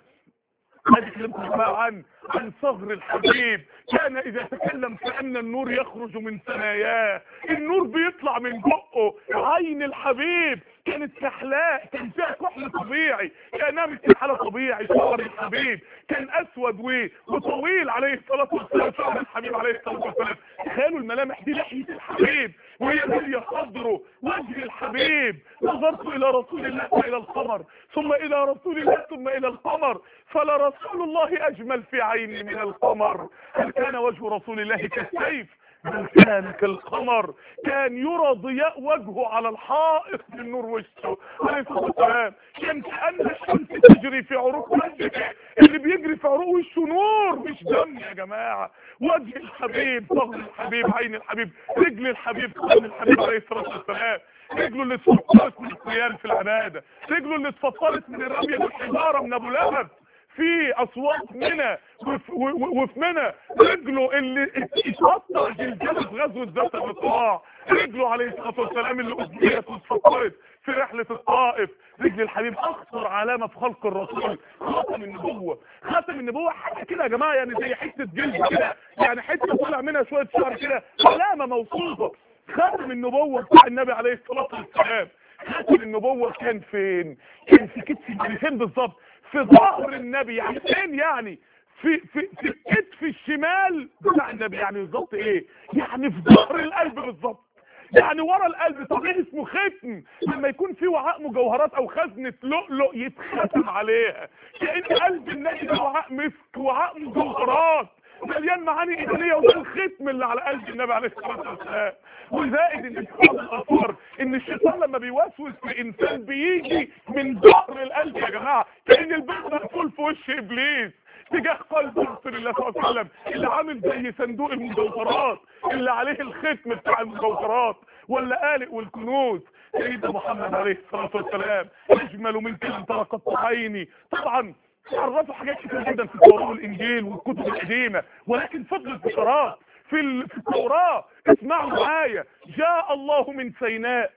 هذه كلمة بقى عن عن صغر الحبيب كان اذا تكلم كأن النور يخرج من ثناياه النور بيطلع من بقه عين الحبيب كانت كحلاء كان فيها كحل طبيعي كانها مستحالة طبيعي صغر الحبيب كان اسود و... وطويل عليه الصلاة والسلام صغر الحبيب عليه الصلاة والسلام تخيلوا الملامح دي لحية الحبيب وهي هي صدره وجه الحبيب نظرت الى رسول الله والى القمر ثم الى رسول الله ثم الى القمر فلرسول الله اجمل في عيني من القمر هل كان وجه رسول الله كالسيف بل كان كالقمر كان يرى ضياء وجهه على الحائط من نور وشه عليه الصلاه والسلام كان كان الشمس تجري في عروق وجهه اللي بيجري في عروق وشه نور مش دم يا جماعه وجه الحبيب ظهر الحبيب عين الحبيب رجل الحبيب قدم الحبيب عليه الصلاه والسلام رجله اللي اتفطرت من القيام في العباده رجله اللي اتفطرت من الرميه بالحجاره من ابو لهب في اصوات منى وف- و- و- وفي منى رجله اللي اتفطر جلجله في غزوه ذات الرقاع رجله عليه الصلاه والسلام اللي اجبرت واتفطرت في رحله الطائف رجل الحبيب اخطر علامه في خلق الرسول خاتم النبوه خاتم النبوه حاجه كده يا جماعه يعني زي حته جلد كده يعني حته طلع منها شويه شعر كده علامه موصوفه خاتم النبوه بتاع النبي عليه الصلاه والسلام خاتم النبوه كان فين كان في كتف النبي فين بالظبط في ظهر النبي يعني فين يعني في في في الكتف الشمال بتاع النبي يعني بالظبط ايه يعني في ظهر القلب بالظبط يعني ورا القلب طب ايه اسمه ختم لما يكون في وعاء مجوهرات او خزنه لؤلؤ يتختم عليها كأن قلب النبي ده وعاء مسك وعاء مجوهرات مليان معاني ايمانيه وده الختم اللي على قلب النبي عليه الصلاه والسلام وزائد ان في بعض الاثار ان الشيطان لما بيوسوس لانسان بيجي من ظهر القلب يا جماعه كان الباب مقفول في وش ابليس تجاه قلب رسول الله صلى الله عليه وسلم اللي عامل زي صندوق المجوهرات اللي عليه الختم بتاع المجوهرات واللآلئ والكنوز سيدنا محمد عليه الصلاه والسلام اجمل منك ان ترى قط عيني طبعا عرفوا حاجات كتير جدا في التوراة والانجيل والكتب القديمه ولكن فضلت بشارات في ال- في التوراة اسمعوا معايا جاء الله من سيناء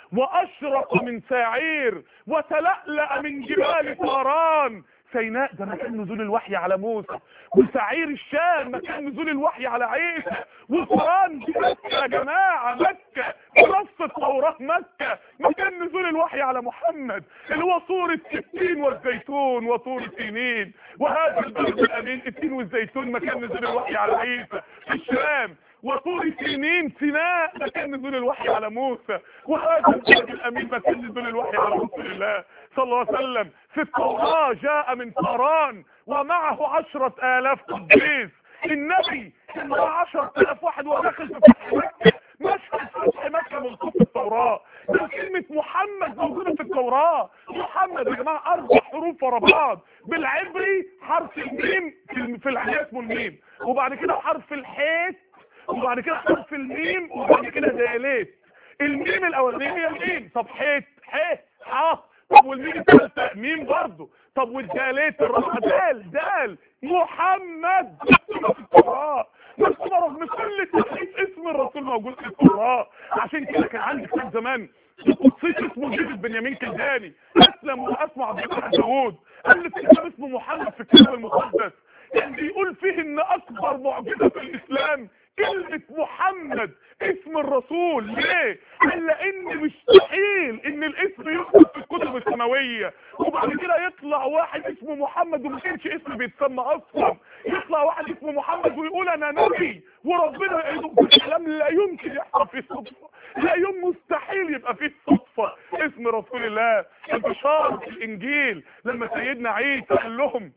واشرق من ساعير وتلألأ من جبال طاران سيناء ده مكان نزول الوحي على موسى وسعير الشام مكان نزول الوحي على عيسى وقران دي مكة يا جماعة مكة ونص التوراة مكة مكان نزول الوحي على محمد اللي هو صورة التين والزيتون وطور سينين وهذا البلد الأمين التين والزيتون مكان نزول الوحي على عيسى في الشام وطور سنين سيناء مكان نزول الوحي على موسى وهذا البلد الامين مكان نزول الوحي على رسول الله صلى الله عليه وسلم في التوراة جاء من طهران ومعه عشرة آلاف قديس النبي كان معاه 10000 واحد وهو داخل في فتح مكه مشهد فتح مكه موجود في التوراه ده كلمه محمد موجوده في التوراه محمد يا جماعه اربع حروف ورا بعض بالعبري حرف الميم في في العلي اسمه الميم وبعد كده حرف الحيت وبعد كده حرف الميم وبعد كده دالات الميم الاولانيه هي الميم طب حيت ح ح طب والميم الثالثه ميم برضه طب والدالات الرابعه دال دال محمد مكتوبه في التوراه مكتوبه رغم كل تحريف اسم الرسول موجود في التوراه عشان كده كان عندي كتاب زمان قصيت اسمه جيد بنيامين كلداني اسلم واسمع عبد الله داوود الف كتاب اسمه محمد في الكتاب المقدس كان بيقول فيه ان اكبر معجزه في الاسلام كلمة محمد اسم الرسول ليه؟ قال لان مستحيل ان الاسم يكتب في الكتب السماوية وبعد كده يطلع واحد اسمه محمد وما كانش اسم بيتسمى اصلا يطلع واحد اسمه محمد ويقول انا نبي وربنا يعيده في الكلام لا يمكن يحصل فيه صدفة لا يوم مستحيل يبقى فيه صدفة اسم رسول الله البشار في الانجيل لما سيدنا عيسى قال لهم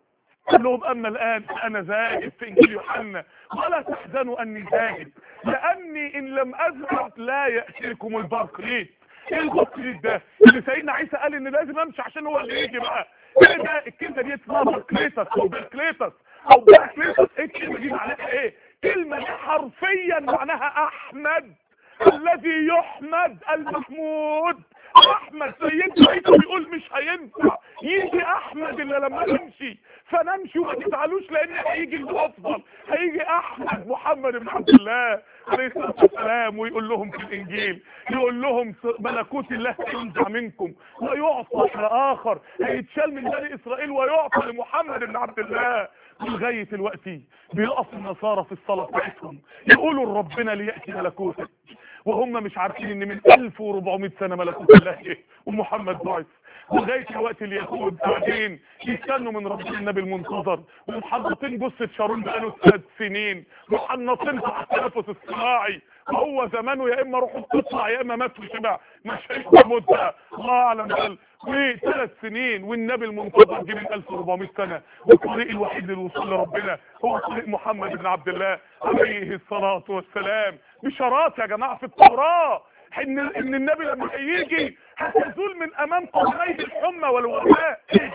قال لهم اما الان انا زاهد في انجيل يوحنا ولا تحزنوا اني زاهد لاني ان لم اذهب لا ياتيكم البرقليط ايه البرقليط ده اللي سيدنا عيسى قال ان لازم امشي عشان هو اللي يجي بقى ايه ده الكلمه دي اسمها برقليتس او برقليتس او برقليتس ايه الكلمه دي معناها ايه كلمه دي حرفيا معناها احمد الذي يحمد المحمود احمد سيدنا عيسى بيقول مش هينفع يجي احمد الا لما نمشي فنمشي وما تزعلوش لان هيجي الافضل هيجي احمد محمد بن عبد الله عليه الصلاه والسلام ويقول لهم في الانجيل يقول لهم ملكوت الله ينزع منكم ويعطى لاخر هيتشال من بني اسرائيل ويعطى لمحمد بن عبد الله ولغايه الوقت بيقف النصارى في الصلاه بتاعتهم يقولوا لربنا لياتي ملكوتك وهم مش عارفين ان من 1400 سنه ملكوت الله جه ومحمد ضعف لغايه الوقت اليهود قاعدين يستنوا من ربنا النبي المنتظر ومحنطين جثه شارون بقاله ثلاث سنين محنطين في التنفس الصناعي وهو زمانه يا اما روحه تطلع يا اما مات وشبع مش هيموت بقى الله اعلم بقى وثلاث سنين والنبي المنتظر جه من 1400 سنه والطريق الوحيد للوصول لربنا هو طريق محمد بن عبد الله عليه الصلاه والسلام بشارات يا جماعه في التوراه ان ان النبي لما هيجي هتزول من امام قدميه الحمى والوباء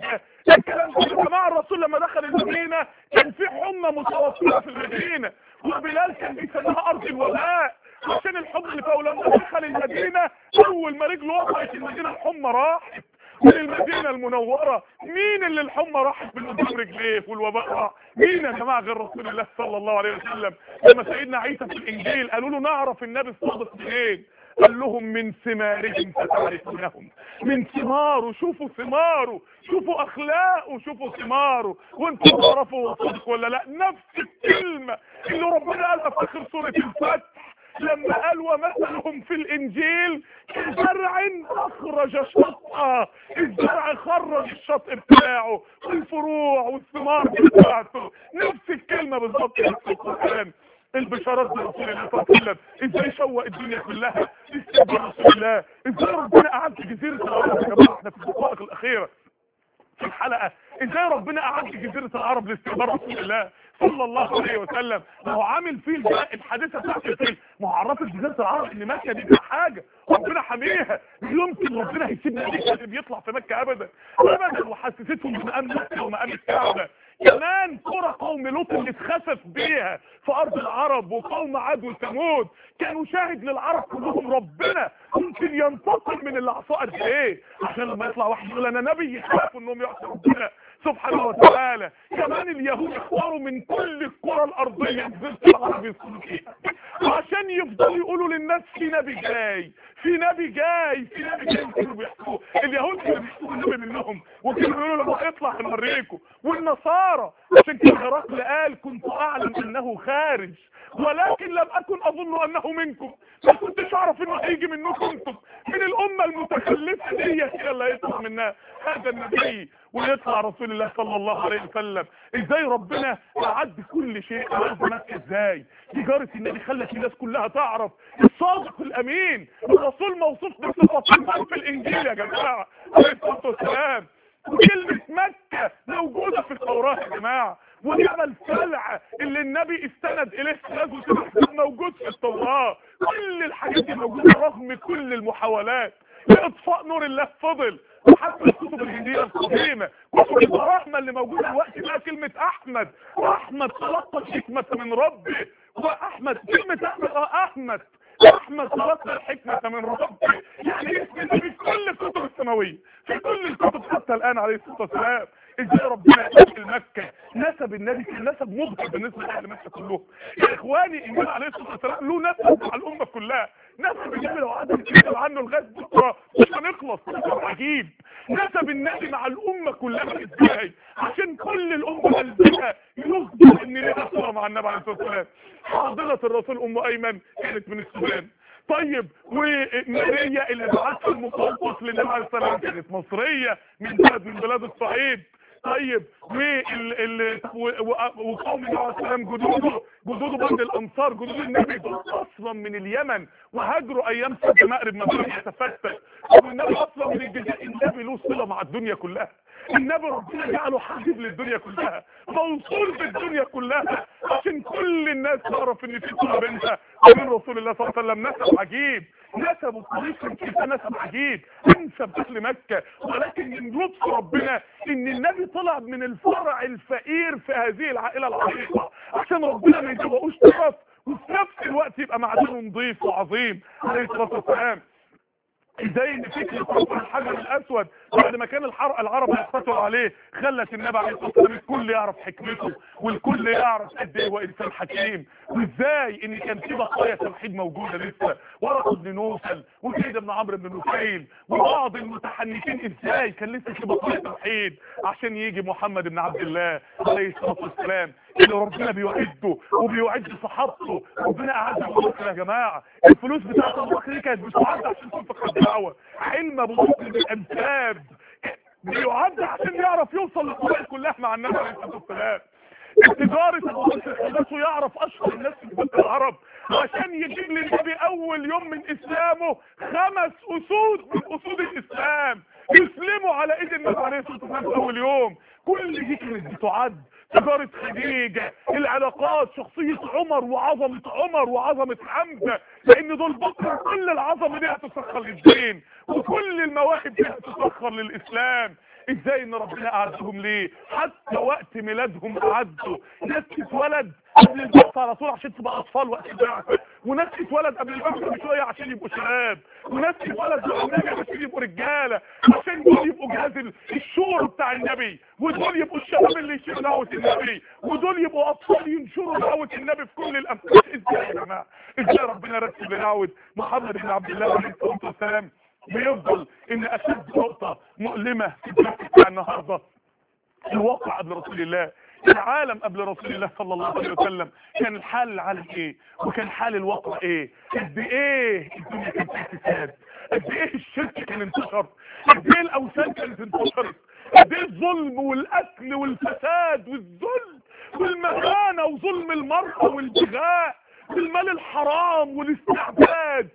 الكلام ده يا جماعه الرسول لما دخل المدينه كان في حمى متوفره في المدينه وبلال كان بيسميها ارض الوباء عشان الحمى اللي فيها ولما دخل المدينه اول ما رجله وقعت المدينه الحمى راحت من المدينة المنورة مين اللي الحمى راحت من قدام رجليه والوباء راح مين يا جماعة غير رسول الله صلى الله عليه وسلم لما سيدنا عيسى في الانجيل قالوا له نعرف النبي الصادق منين قال لهم من ثمارهم فتعرفونهم من ثماره شوفوا ثماره شوفوا اخلاقه شوفوا ثماره وانتوا تعرفوا هو صادق ولا لا نفس الكلمة اللي ربنا قالها في اخر سورة الفتح لما قال ومثلهم في الانجيل كزرع اخرج شطأ الزرع خرج الشطء بتاعه والفروع والثمار بتاعته نفس الكلمة بالظبط في القرآن البشارات برسول الله صلى الله عليه وسلم ازاي شوق الدنيا كلها استقبال رسول الله ازاي ربنا قعد في جزيرة العرب يا جماعة احنا في الدقائق الاخيرة في الحلقة ازاي ربنا قعد في جزيرة العرب لاستقبال رسول الله صلى الله عليه وسلم ما هو عامل فيل ده الحادثة بتاعت الفيل ما هو عرفت جزيرة العرب ان مكة دي حاجة ربنا حميها يمكن ربنا هيسيبنا اللي بيطلع في مكة ابدا ابدا وحسستهم بمقام مكة ومقام الكعبة كمان قرى قوم لوط اللي اتخسف بيها في ارض العرب وقوم عاد وثمود كانوا شاهد للعرب كلهم ربنا ممكن ينتقم من اللي عصاه قد ايه عشان لما يطلع واحد يقول انا نبي يخافوا انهم يعصوا ربنا سبحانه وتعالى كمان اليهود اختاروا من كل القرى الارضيه جزيره العرب يسكنوا فيها وعشان يفضلوا يقولوا للناس في نبي جاي في نبي جاي في نبي جاي كانوا بيحكوا اليهود كانوا بيحكوا النبي منهم وكانوا بيقولوا لما يطلع هنوريكم والنصارى عشان كده هرقل قال كنت اعلم انه خارج ولكن لم اكن اظن انه منكم ما كنتش اعرف انه هيجي منكم انتم من الامه المتخلفه دي كده اللي هيطلع منها هذا النبي ويطلع رسول الله صلى الله عليه وسلم ازاي ربنا اعد كل شيء اعد مكه ازاي تجاره النبي خلت الناس كلها تعرف الصادق الامين الرسول موصوف بصفتين في الانجيل يا جماعه عليه الصلاه والسلام وكلمة مكة موجودة في التوراة يا جماعة وجبل سلع اللي النبي استند اليه في غزوة الاحزاب موجود في التوراة كل الحاجات دي موجودة رغم كل المحاولات لاطفاء نور الله فضل وحتى الكتب الهندية القديمة كتب الرحمة اللي موجودة دلوقتي بقى كلمة احمد واحمد تلقى الحكمة من ربه واحمد كلمة احمد اه احمد احمد تلقى الحكمة من ربه يعني اسم النبي في كل الكتب السماوية في كل الكتب حتى الان عليه الصلاة والسلام ازاي ربنا يقبل مكة نسب النبي كان نسب مبهر بالنسبة لأهل مكة كلهم يا اخواني النبي عليه الصلاة والسلام له نسب مع الأمة كلها نسب النبي لو قعدنا نتكلم عنه لغاية بكرة مش هنخلص نسب عجيب نسب النبي مع الأمة كلها ازاي عشان كل الأمة قلبها يصدق ان لها صورة مع النبي عليه الصلاة والسلام حاضنة الرسول أم أيمن كانت من السودان طيب وماريا اللي بعتها المقوقس للنبي عليه الصلاه والسلام كانت مصريه من بلد من بلاد الصعيد طيب وال ال وقوم النبي عليه السلام جدوده جدوده بعد الانصار جدود النبي دول اصلا من اليمن وهاجروا ايام سد مأرب ما كان يتفتت والنبي اصلا من الجزائر النبي له صله مع الدنيا كلها النبي ربنا جعله حبيب للدنيا كلها موصول بالدنيا كلها عشان كل الناس تعرف ان في صله بينها وبين رسول الله صلى الله عليه وسلم نسب عجيب نسب الطريق كيف نسب عجيب انسب اهل مكة ولكن من لطف ربنا ان النبي طلع من الفرع الفقير في هذه العائلة العريقة عشان ربنا ما يجيبهوش طرف وفي نفس الوقت يبقى معدنه نظيف وعظيم عليه الصلاة والسلام ازاي ان فكرة رفع الحجر الاسود بعد ما كان الحرق العرب يقتتلوا عليه خلت النبي عليه الصلاه والسلام الكل يعرف حكمته والكل يعرف قد ايه هو انسان حكيم وازاي ان كان في بقايا توحيد موجوده لسه ورقه بن نوفل وزيد بن عمرو بن نفيل وبعض المتحنكين ازاي كان لسه في بقايا توحيد عشان يجي محمد بن عبد الله عليه الصلاه والسلام اللي ربنا بيوعده وبيوعد صحابته ربنا اعز ابو بكر يا جماعه الفلوس بتاعت ابو بكر دي كانت بتعد عشان تنفق الدعوه علم ابو بكر بالانساب بيعد عشان يعرف يوصل للقبائل كلها مع النبي عليه الصلاه والسلام تجارة ابو بكر خلته يعرف اشهر الناس في بلاد العرب عشان يجيب للنبي اول يوم من اسلامه خمس اسود من اسود الاسلام يسلموا على ايد النبي عليه الصلاه والسلام في اول يوم كل دي كانت بتعد تجارة خديجة العلاقات شخصية عمر وعظمة عمر وعظمة حمزة لان دول بكر كل العظمة دي هتسخر للدين وكل المواهب دي هتسخر للاسلام ازاي ان ربنا قعدهم ليه حتى وقت ميلادهم قعدوا ناس تتولد قبل البعثة على طول عشان تبقى اطفال وقت البعثة وناس تتولد قبل البعثة بشوية عشان يبقوا شباب وناس تتولد مع النبي عشان يبقوا رجالة عشان دول يبقوا جهاز الشور بتاع النبي ودول يبقوا الشباب اللي يشيلوا دعوة النبي ودول يبقوا اطفال ينشروا دعوة النبي في كل الامثال ازاي يا جماعة ازاي ربنا رتب لدعوة محمد بن عبد الله عليه الصلاة والسلام بيفضل ان اشد نقطة مؤلمة في الدرس بتاع النهاردة الواقع قبل رسول الله العالم قبل رسول الله صلى الله عليه وسلم كان الحال العالم ايه وكان حال الواقع ايه قد ايه الدنيا كانت فساد قد ايه الشرك كان انتشر قد ايه الاوثان كانت انتشرت قد ايه الظلم والاكل والفساد والذل والمهانه وظلم المرأة والبغاء والمال الحرام والاستعباد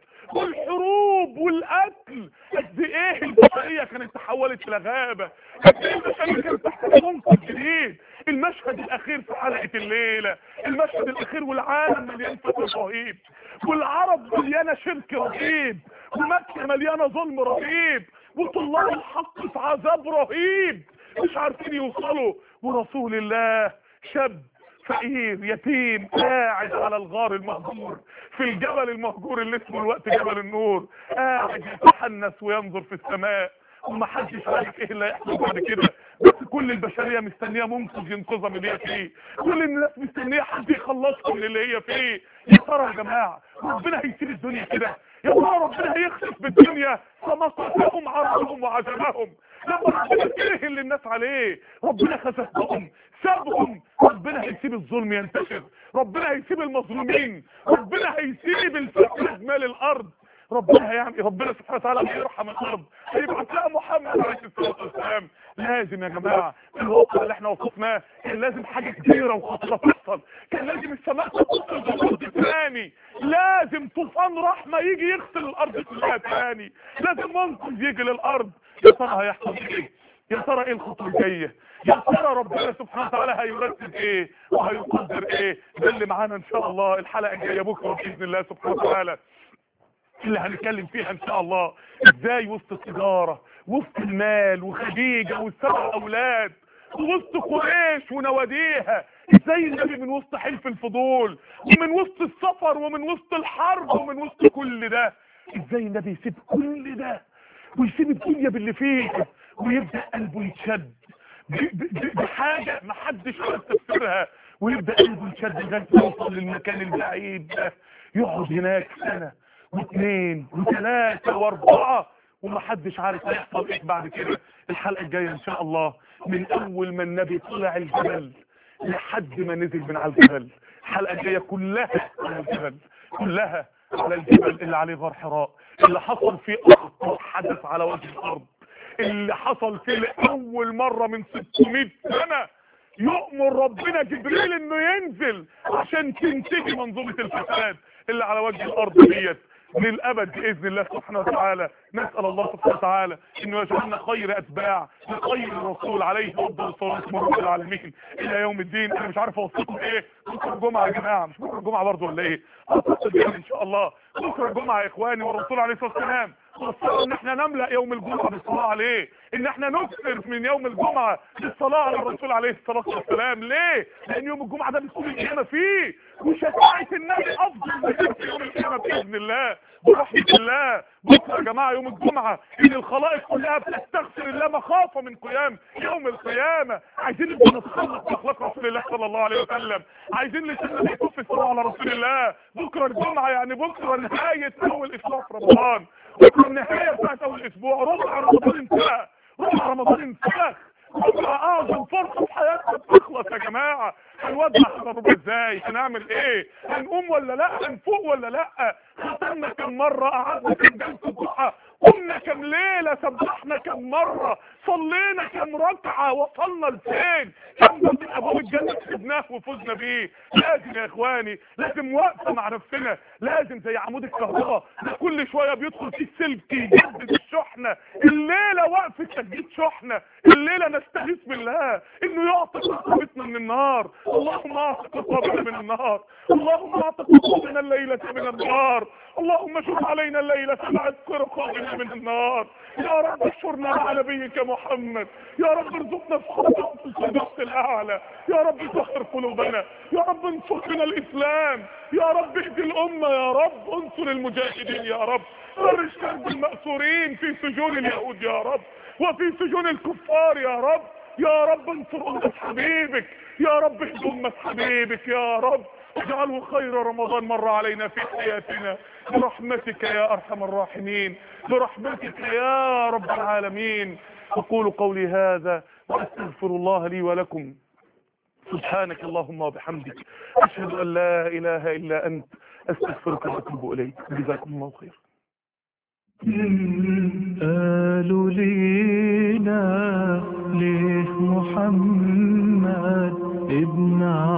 والحروب والاكل قد ايه البشريه كانت تحولت الى غابه قد ايه البشريه كانت تحت منقذ جديد المشهد الاخير في حلقه الليله المشهد الاخير والعالم مليان فساد رهيب والعرب مليانه شرك رهيب ومكه مليانه ظلم رهيب وطلاب الحق في عذاب رهيب مش عارفين يوصلوا ورسول الله شاب فقير يتيم قاعد على الغار المهجور في الجبل المهجور اللي اسمه الوقت جبل النور قاعد يتحنس وينظر في السماء ومحدش عارف ايه اللي هيحصل بعد كده بس كل البشريه مستنيه منقذ ينقذها من اللي هي فيه كل الناس مستنيه حد يخلصها من اللي هي فيه يا ترى يا جماعه ربنا هيسيب الدنيا كده يا ترى ربنا هيخسف بالدنيا فمقتهم عرضهم وعجبهم لما ربنا كره اللي الناس عليه ربنا خسفهم سابهم ربنا هيسيب الظلم ينتشر ربنا هيسيب المظلومين ربنا هيسيب الفساد مال الارض ربنا هيعمل ربنا سبحانه وتعالى هيرحم الارض هيبعت لها محمد عليه الصلاه والسلام لازم يا جماعه في الواقع اللي احنا وصفناه كان لازم حاجه كبيره وخطيره تحصل كان لازم السماء تتصل بالارض تاني لازم طوفان رحمه يجي يغسل الارض كلها تاني لازم منقذ يجي للارض يا ترى هيحصل ايه يا ترى ايه الخطوه الجايه يا ترى ربنا سبحانه وتعالى هيرتب ايه وهيقدر ايه ده اللي معانا ان شاء الله الحلقه الجايه بكره باذن الله سبحانه وتعالى اللي هنتكلم فيها ان شاء الله ازاي وسط التجاره وسط المال وخديجه والسبع اولاد وسط قريش ونواديها ازاي النبي من وسط حلف الفضول ومن وسط السفر ومن وسط الحرب ومن وسط كل ده ازاي النبي يسيب كل ده ويسيب الدنيا باللي فيها ويبدا قلبه يتشد ب- ب- ب- بحاجه ما حدش عارف تفسيرها ويبدا قلبه يتشد لغايه ما يوصل للمكان البعيد ده يقعد هناك سنه واثنين وثلاثه واربعه ومحدش عارف هيحصل ايه بعد كده الحلقه الجايه ان شاء الله من اول ما النبي طلع الجبل لحد ما نزل من على الجبل الحلقه الجايه كلها على الجبل كلها على الجبل اللي عليه غار حراء اللي حصل فيه اخطر حدث على وجه الارض اللي حصل فيه لاول مره من 600 سنه يؤمر ربنا جبريل انه ينزل عشان تنتهي منظومه الفساد اللي على وجه الارض ديت للابد باذن الله سبحانه وتعالى نسال الله سبحانه وتعالى انه يجعلنا خير اتباع لخير الرسول عليه افضل الصلاه والسلام العالمين الى يوم الدين انا مش عارف اوصيكم ايه بكره الجمعه يا جماعه مش بكره الجمعه برضه ولا ايه أعتقد ان شاء الله بكره الجمعه يا اخواني والرسول عليه الصلاه والسلام وصلنا ان احنا نملا يوم الجمعه بالصلاه عليه ان احنا نكثر من يوم الجمعه بالصلاه على الرسول عليه الصلاه والسلام ليه لان يوم الجمعه ده بتكون القيامه فيه وشفاعه النبي افضل من في يوم القيامه باذن الله برحمه الله بكره يا جماعه يوم الجمعه ان الخلائق كلها بتستغفر الله مخافه من قيام يوم القيامه عايزين نبقى نتخلق باخلاق رسول الله صلى الله عليه وسلم عايزين لسنا يكون في الصلاه على رسول الله بكره الجمعه يعني بكره نهايه اول اسبوع في رمضان بكره النهايه بتاعت اول اسبوع ربع رمضان انتهى ربع رمضان انتهى ربع اعظم فرصه في حياتنا تخلص يا جماعه هنودع الربع ازاي هنعمل ايه هنقوم ولا لا هنفوق ولا لا ختمنا كم مره قعدنا كم جلسه الضحى قمنا كم ليله سبحنا كم مره صلينا كم ركعه وصلنا لفين كم باب من ابواب الجنه كسبناه وفزنا بيه لازم يا اخواني لازم وقفه مع نفسنا لازم زي عمود الكهرباء ده كل شويه بيدخل فيه سلك يجدد الشحنه الليله وقفه تجديد شحنه الليله نستغيث بالله انه يعطي رقبتنا من النار اللهم اعتق رقبنا من النار اللهم اعتق رقبنا الليله من النار اللهم شوف علينا الليله بعتق رقابنا من النار يا رب اشرنا مع نبيك محمد يا رب ارزقنا صحبه في الفردوس الاعلى يا رب طهر قلوبنا يا رب انصر بنا الاسلام يا رب اهدي الامه يا رب انصر المجاهدين يا رب فرج كرب المأسورين في سجون اليهود يا رب وفي سجون الكفار يا رب يا رب انصر أمة حبيبك يا رب اهد أمة حبيبك يا رب اجعله خير رمضان مر علينا في حياتنا برحمتك يا أرحم الراحمين برحمتك يا رب العالمين أقول قولي هذا وأستغفر الله لي ولكم سبحانك اللهم وبحمدك أشهد أن لا إله إلا أنت أستغفرك وأتوب إليك جزاكم الله خير
قالوا لينا ليه محمد ابن